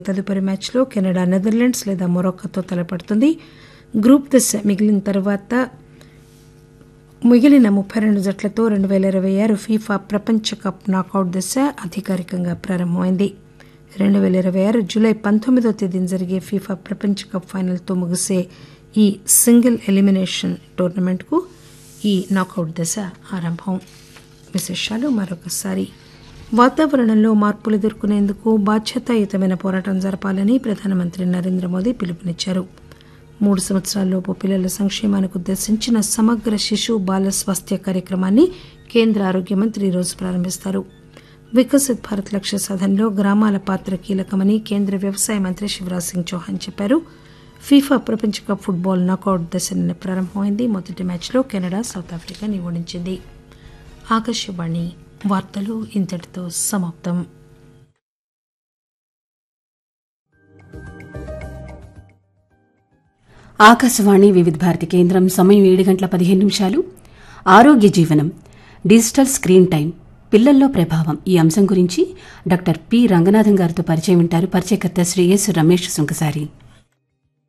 తదుపరి మ్యాచ్లో Canada Netherlands లేదా మొరాకోతో తలపడుతుంది గ్రూప్ దశ మిగిలిన తర్వాత మిగిలిన ముప్పై రెండు జట్లతో రెండు పేల ఇరవై ఆరు ఫీఫా ప్రపంచ కప్ నాకౌట్ దశ అధికారికంగా ప్రారంభమైంది రెండు పేల ఇరవై ఆరు జూలై పంతొమ్మిదో తేదీన జరిగే ఫీఫా ప్రపంచ కప్ ఫైనల్తో ముగిసే ఈ సింగిల్ ఎలిమినేషన్ టోర్నమెంట్కు ఈ నాకౌట్ దశ ఆరంభం విశేషాలు మరొకసారి వాతావరణంలో మార్పులు ఎదుర్కొనేందుకు బాధ్యతాయుతమైన పోరాటం జరపాలని ప్రధానమంత్రి నరేంద్ర మోదీ పిలుపునిచ్చారు మూడు సంవత్సరాల్లోపు పిల్లల సంక్షేమానికి ఉద్దేశించిన సమగ్ర శిశు బాల స్వాస్థ్య కార్యక్రమాన్ని కేంద్ర ఆరోగ్య మంత్రి ఈరోజు ప్రారంభిస్తారు వికసిత్ భారత్ లక్ష్య సాధనలో గ్రామాల పాత్ర కీలకమని కేంద్ర వ్యవసాయ మంత్రి శివరాజ్ సింగ్ చౌహాన్ చెప్పారు ఫీఫా ప్రపంచ కప్ ఫుట్బాల్ నాకౌట్ దశ నిన్న ప్రారంభమైంది మొదటి మ్యాచ్లో కెనడా సౌత్ ఆఫ్రికాని ఓడించింది ఆకాశవాణి వార్తలు ఇంతటితో సమాప్తం ఆకాశవాణి వివిధ భారతి కేంద్రం సమయం ఏడు గంటల పదిహేను నిమిషాలు ఆరోగ్య జీవనం డిజిటల్ స్క్రీన్ టైం పిల్లల్లో ప్రభావం ఈ అంశం గురించి డాక్టర్ పి రంగనాథన్ గారితో పరిచయం వింటారు పరిచయకర్త శ్రీ ఎస్ రమేష్ సుంకసారి